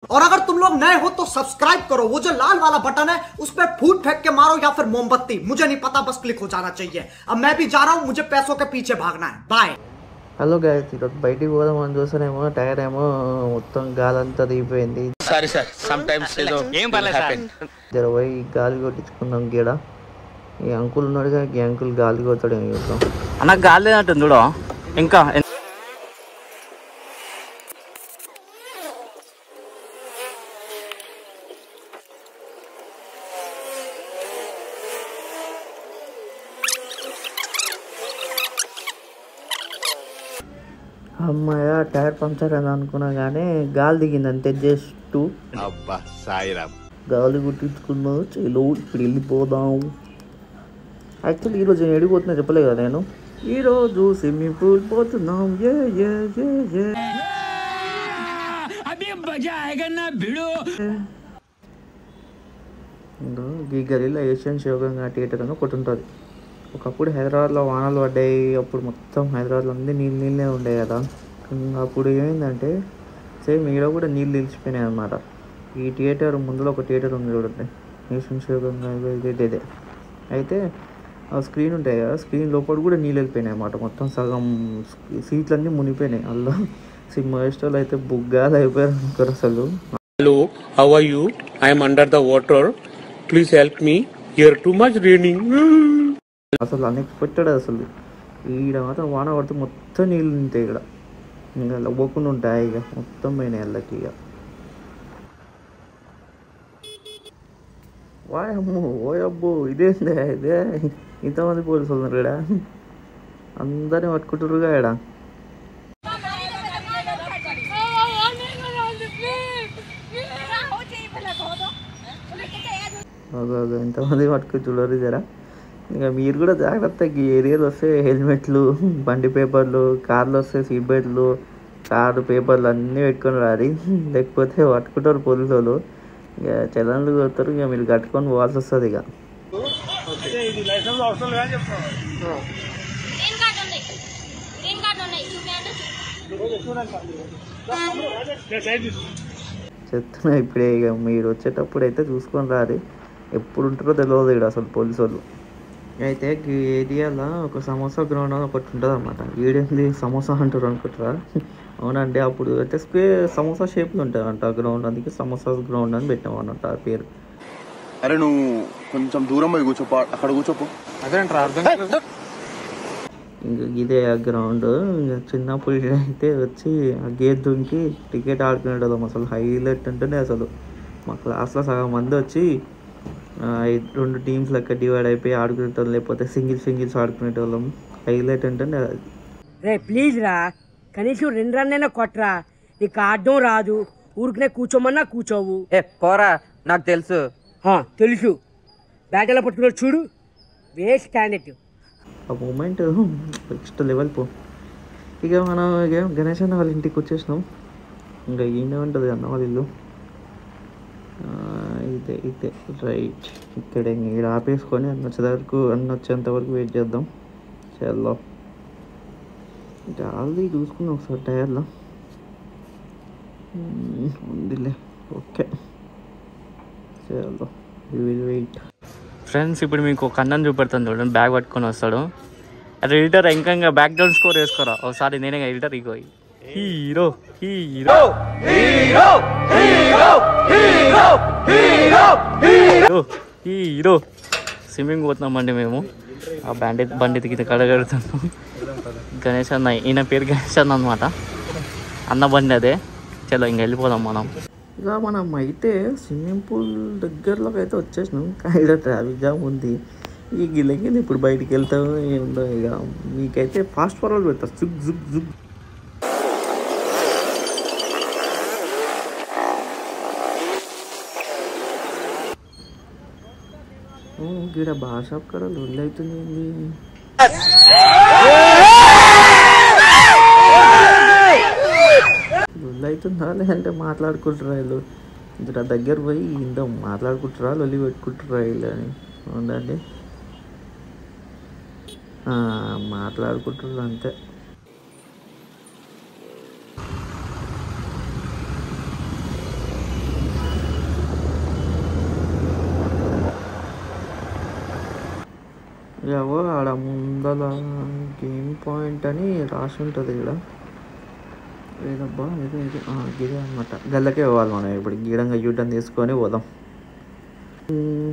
और अगर तुम लोग नए हो तो सब्सक्राइब करो वो जो लाल वाला बटन है उस पर फूट फेंक के मारो या फिर मोमबत्ती मुझे नहीं पता बस क्लिक हो जाना चाहिए अब मैं भी जा रहा हूं मुझे पैसों के पीछे भागना है बाय హలో గాయస్ ఈరోజు బయటికి పోదామని చూసానేమో టైర్ ఏమో మొత్తం గాలంతా దిగిపోయింది సారీ సార్ సమ్ టైమ్స్ ఏదో ఏం పర్లేదు సార్ జర పోయి గాలి కొట్టించుకుందాం గీడ ఈ అంకుల్ ఉన్నాడుగా ఈ అంకుల్ గాలి కొడతాడు ఏం చూద్దాం అన్న గాలి లేనట్టుంది చూడ ఇంకా అమ్మాయ టైర్ పంక్చర్ అని అనుకున్నా కానీ గాలి దిగింది అంతే జస్ట్ అబ్బా సాయిరామ్ గాలి కొట్టించుకున్నాం చలో ఇప్పుడు వెళ్ళిపోదాం యాక్చువల్లీ ఈరోజు నేను ఎడిపోతున్నా చెప్పలే కదా నేను ఈరోజు స్విమ్మింగ్ పూల్ పోతున్నాం ఏ ఏ ఏ ఏ ఇంకో ఈ గలీలో ఏషియన్ శివగంగా థియేటర్ అని ఒకటి ఉంటుంది ఒకప్పుడు హైదరాబాద్లో వానలు పడ్డాయి అప్పుడు మొత్తం హైదరాబాద్లో అన్నీ నీళ్ళు నీళ్ళే ఉండే కదా కానీ అప్పుడు ఏమైందంటే సేమ్ ఈడ కూడా నీళ్ళు నిలిచిపోయినాయి అనమాట ఈ థియేటర్ ముందులో ఒక థియేటర్ ఉంది చూడండి ఏషియన్ శివగంగా ఇదే ఇదే అయితే ఆ స్క్రీన్ ఉంటాయి కదా స్క్రీన్ లోపల కూడా నీళ్ళు వెళ్ళిపోయినాయి అన్నమాట మొత్తం సగం సీట్లన్నీ మునిగిపోయినాయి అందులో సినిమా ఇష్టాలు అయితే బుగ్గాలు అయిపోయారు అనుకోరు అసలు Hello, how are you? I am under the water. Please help me. Here too much raining. అసలు అన్ఎక్స్పెక్టెడ్ అసలు ఈడ మాత్రం వాన పడితే మొత్తం నీళ్ళు ఉంటాయి ఇక్కడ ఇంకా లవ్వకుండా ఉంటాయి ఇక మొత్తం పోయినాయి వాళ్ళకి ఇక వాయమ్మో ఓయబ్బో ఇదేందే ఇదే ఇంతమంది పోలీసులు ఉన్నారు ఇక్కడ అందరిని పట్టుకుంటారుగా ఇక్కడ అదో అదో ఎంతమంది పట్టుకుని చూడరు జరా ఇంకా మీరు కూడా జాగ్రత్తగా ఈ ఏరియాలో వస్తే హెల్మెట్లు బండి పేపర్లు కార్లు వస్తే సీట్ బెల్ట్లు కారు పేపర్లు అన్నీ పెట్టుకొని రారి లేకపోతే పట్టుకుంటారు పోలీసు వాళ్ళు ఇక చలన్లు కొడతారు ఇక మీరు కట్టుకొని పోవాల్సి వస్తుంది ఇక గ్రీన్ కార్డ్ ఉంది గ్రీన్ కార్డ్ ఉన్నాయి చూపించండి చెప్తున్నా ఇప్పుడే ఇక మీరు వచ్చేటప్పుడు అయితే చూసుకొని రారి ఎప్పుడు ఉంటారో తెలియదు ఇక్కడ అసలు పోలీసు వాళ్ళు అయితే ఈ ఏరియాలో ఒక సమోసా గ్రౌండ్ అని ఒకటి ఉంటుంది అనమాట ఈడేంది సమోసా అంటారు అనుకుంటారా అవునండి అప్పుడు అయితే స్క్వేర్ సమోసా షేప్లో ఉంటుంది అంట గ్రౌండ్ అందుకే సమోసా గ్రౌండ్ అని పెట్టాం అన్నట్టు ఆ పేరు అరే నువ్వు కొంచెం దూరం పోయి కూర్చోపో అక్కడ కూర్చోపో ఇంకా ఇదే ఆ గ్రౌండ్ ఇంకా చిన్నప్పుడు అయితే వచ్చి ఆ గేట్ దుంకి క్రికెట్ ఆడుకునేటోళ్ళం అసలు హైలైట్ ఉంటుండే అసలు మా క్లాస్లో సగం మంది వచ్చి ఆ, ఐ- రెండు టీమ్స్ లెక్క డివైడ్ అయిపోయి ఆడుకునేటోళ్ళం లేకపోతే సింగిల్ సింగిల్స్ ఆడుకునేటోళ్ళం హైలైట్ ఉంటుండే అది రే ప్లీజ్ రా కనీసం రెండు రన్నైనా కొట్టరా నీకు ఆడడం రాదు ఊరికనే కూర్చోమన్నా కూర్చోవు ఏ పోరా నాకు తెలుసు హా, తెలుసు బ్యాట్ ఎలా పట్టుకున్నాడు చూడు వేస్ట్ క్యాండిడేట్ ఆ మూమెంట్ నెక్స్ట్ లెవెల్ పో ఇక మనం ఇక గణేష్ అన్న వాళ్ళ ఇంటికి వచ్చేసినాం ఇంకా ఈయనే ఉంటుంది అన్న వాళ్ళ ఇల్లు ఆ, ఇదే ఇదే రైట్ ఇక్కడే ఇంక ఇక్కడ ఆపేసుకొని అన్న వచ్చే వరకు అన్న వచ్చేంత వరకు వెయిట్ చేద్దాం చల్లో ఆల్రెడీ చూసుకున్నాం ఒకసారి టైర్లో మ్మ్, ఉందిలే ఓకే చల్లో విల్ వెయిట్ ఫ్రెండ్స్ ఇప్పుడు మీకు ఒక అన్నం చూపెడతాను చూడండి బ్యాగ్ పట్టుకొని వస్తాడు అది ఎడిటర్ ఇంకా బ్యాక్గ్రౌండ్ స్కోర్ వేసుకోరా ఒకసారి నేనే ఎడిటర్ ఇగో hero hero hero hero swimming పోతున్నామండి మేము ఆ బండి బండి దిగితే కడగడుతున్నాం గణేష్ అన్న ఈయన పేరు గణేష్ అన్న అనమాట అన్న బండి అదే చలో ఇంక వెళ్ళిపోదాం మనం ఇక మనం అయితే స్విమ్మింగ్ పూల్ దగ్గరలోకి అయితే వచ్చేసినాం కానీ ఇక్కడ ట్రాఫిక్ జామ్ ఉంది ఈ గిల్లకి ఇప్పుడు బయటికి వెళ్తాం ఏముందో ఇక మీకైతే ఫాస్ట్ ఫార్వర్డ్ పెడతా జుక్ జుక్ జుక్ ఇక్కడ భాష అక్కడ లొల్లి అవుతుంది ఏంది? లొల్లి అవుతుందా లేదంటే మాట్లాడుకుంటారా వీళ్ళు ఇక్కడ దగ్గర పోయి ఇంత మాట్లాడుకుంటారా లొల్లి పెట్టుకుంటారా వీళ్ళు అని ఉండండి ఆ, మాట్లాడుకుంటారు అంతే అగో ఆడ ముందల గేమ్ పాయింట్ అని రాసి ఉంటుంది ఇక్కడ ఏదబ్బా ఇది ఇది ఆ, గిదే అనమాట గల్లకే పోవాలి మనం ఇప్పుడు గీడంగా యూటర్న్ తీసుకొని పోదాం ఉమ్.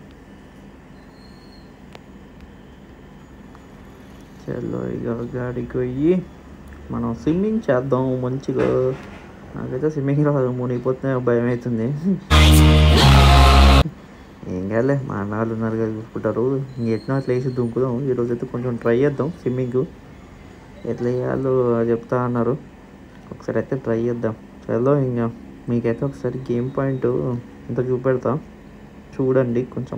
చలో ఇక గాడికి పోయి మనం స్విమ్మింగ్ చేద్దాం మంచిగా నాకైతే స్విమ్మింగ్ రాదు మునిగిపోతే భయం అవుతుంది ఏం కాదులే మా అన్నాళ్ళు ఉన్నారు కదా చూసుకుంటారు ఎట్లా అట్లా వేసి దుంకుదాం ఈరోజు అయితే కొంచెం ట్రై చేద్దాం స్విమ్మింగ్ ఎట్లా చేయాలో చెప్తా అన్నారు ఒకసారి అయితే ట్రై చేద్దాం చలో ఇంకా మీకైతే ఒకసారి గేమ్ పాయింట్ ఇంత చూపెడతా చూడండి కొంచెం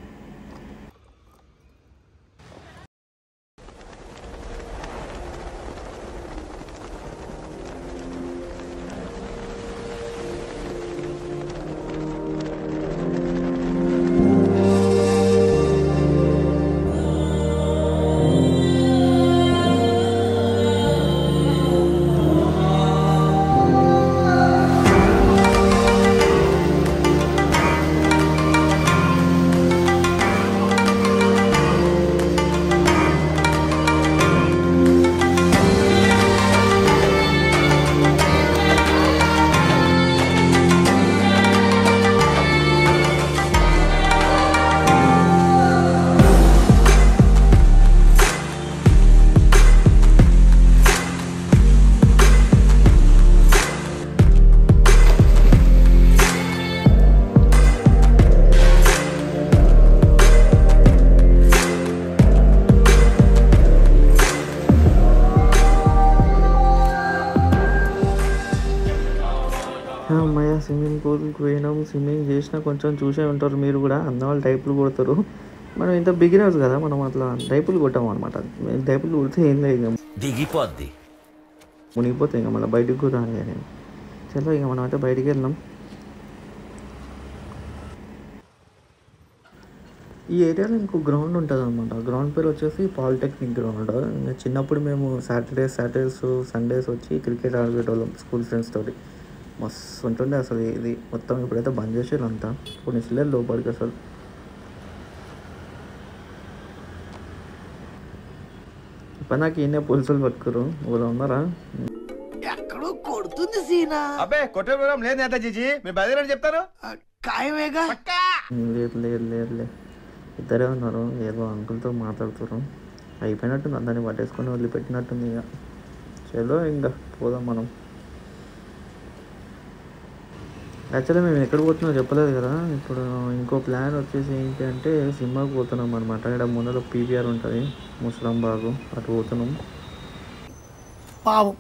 అమ్మయ్య స్విమ్మింగ్ పూల్కి పోయినాం స్విమ్మింగ్ చేసినా కొంచెం చూసే ఉంటారు మీరు కూడా అన్న వాళ్ళు టైపులు కొడతారు మనం ఇంత బిగినర్స్ కదా మనం అట్లా టైపులు కొట్టాం అనమాట టైపులు కొడితే ఏం లేదు ఇక దిగిపోద్ది మునిగిపోతే ఇంకా మళ్ళీ బయటకు కూడా రాను నేను చలో ఇక మనం అయితే బయటికి వెళ్ళాం ఈ ఏరియాలో ఇంకో గ్రౌండ్ ఉంటుంది అనమాట గ్రౌండ్ పేరు వచ్చేసి పాలిటెక్నిక్ గ్రౌండ్ ఇంకా చిన్నప్పుడు మేము సాటర్డేస్ సాటర్డేస్ సండేస్ వచ్చి క్రికెట్ ఆడుకునేటోళ్ళం స్కూల్ ఫ్రెండ్స్ తోటి మస్తు ఉంటుండే అసలు ఇది మొత్తం ఇప్పుడైతే బంద్ చేసేది అంతా కొన్ని చిల్లలు లోపలికి అసలు ఇప్పుడు నాకు ఈయన పోలీసులు పట్టుకురు వాళ్ళు ఉన్నారా అబ్బే కొట్టే ప్రోగ్రాం లేదు నేతాజీ మీ బదిలీ చెప్తాను లేదు లేదు లేదు లేదు ఇద్దరే ఉన్నారు ఏదో అంకుల్తో మాట్లాడుతారు అయిపోయినట్టుంది అందరిని పట్టేసుకొని వదిలిపెట్టినట్టుంది ఇక చలో ఇంకా పోదాం మనం యాక్చువల్లీ మేము ఎక్కడ పోతున్నామో చెప్పలేదు కదా ఇప్పుడు ఇంకో ప్లాన్ వచ్చేసి ఏంటి అంటే సినిమాకి పోతున్నాం అనమాట ఇక్కడ ముందర పీవీఆర్ ఉంటుంది ముసలంబాగు అటు పోతున్నాం పావం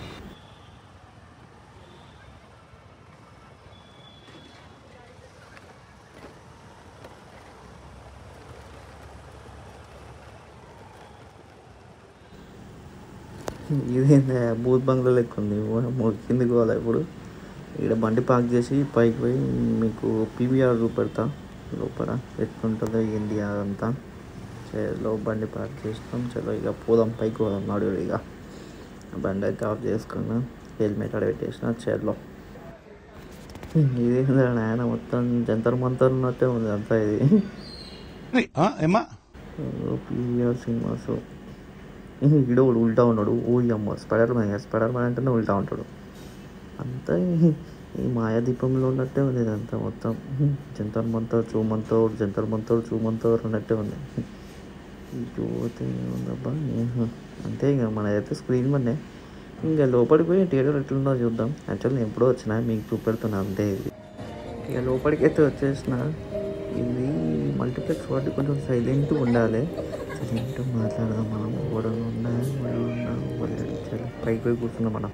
ఇదేందా బూత్ బంగ్లా లెక్క ఉంది ఓ కిందికి పోవాలి ఇప్పుడు ఇక్కడ బండి పార్క్ చేసి పైకి పోయి మీకు పీవీఆర్ చూపెడతా లోపల ఎట్లుంటుందో ఏంటి అదంతా చలో బండి పార్క్ చేస్తాం చలో ఇక పోదాం పైకి పోదాం నాడు ఇక బండి అయితే ఆఫ్ చేసుకున్నా హెల్మెట్ ఆడ పెట్టేసిన చలో ఇదేందా నాయన మొత్తం జంతర్ మంతర్ ఉన్నట్టే ఉంది అంతా ఇది ఏమా పీవీఆర్ సినిమాస్ ఈడో ఒకడు ఉల్టా ఉన్నాడు ఓ అమ్మ స్పైడర్ మ్యాన్ స్పైడర్ మ్యాన్ అంటేనే ఉల్టా ఉంటాడు అంతా ఈ- ఈ మాయాదీపంలో ఉన్నట్టే ఉంది ఇదంతా మొత్తం జంతర్ మంతర్ చూమంతోర్ జంతర్ మంతోర్ చూమంతోర్ ఉన్నట్టే ఉంది ఇటు పోతే ఉందబ్బా ఏహ. అంతే ఇంకా మనదైతే స్క్రీన్ మనే ఇంకా లోపలికి పోయి థియేటర్ ఎట్లుందో చూద్దాం యాక్చువల్లీ నేను ఎప్పుడో వచ్చిన మీకు చూపెడుతున్నా అంతే ఇది ఇక లోపలికి అయితే వచ్చేసిన ఇది మల్టీప్లెక్స్ వాటి కొంచెం సైలెంట్గా ఉండాలి సైలెంట్గా మాట్లాడదాం మనం గొడవ ఉన్నా గొడవ ఉన్నా గొడవ చాలా పైకి పోయి కూర్చున్నాం మనం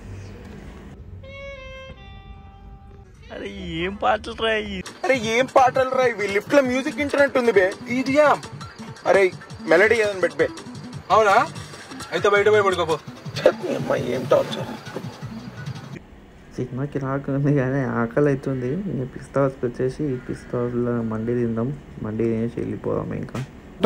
అరే ఏం పాటలు రా అరే ఏం పాటలు రా ఇవి లిఫ్ట్ లో మ్యూజిక్ ఇంటర్నెట్ ఉంది బే ఇదియా అరే మెలడీ ఏదని పెట్టి బే అవునా అయితే బయట పోయి పడుకోపో అమ్మా ఏం టార్చర్ సినిమాకి రాకుంది కానీ ఆకలి అవుతుంది ఇంకా పిస్తా హౌస్కి వచ్చేసి పిస్తా హౌస్లో మండి తిందాం మండి తినేసి వెళ్ళిపోదాం ఇంకా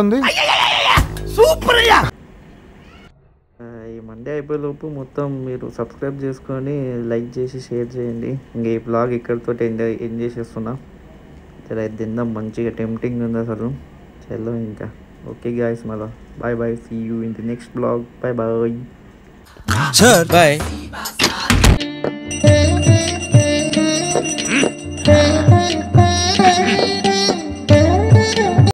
ఆ, ఈ మండే అయిపోయేలోపు మొత్తం మీరు సబ్స్క్రైబ్ చేసుకొని లైక్ చేసి షేర్ చేయండి ఇంకా ఈ బ్లాగ్ ఇక్కడితో ఎంజాయ్ ఎంజాయ్ చేస్తున్నా చాలా ఇది తిందాం మంచిగా టెంప్టింగ్ ఉంది అసలు చలో ఇంకా ఓకే గాయస్ మళ్ళా bye bye see you in the next blog bye bye Sir, bye.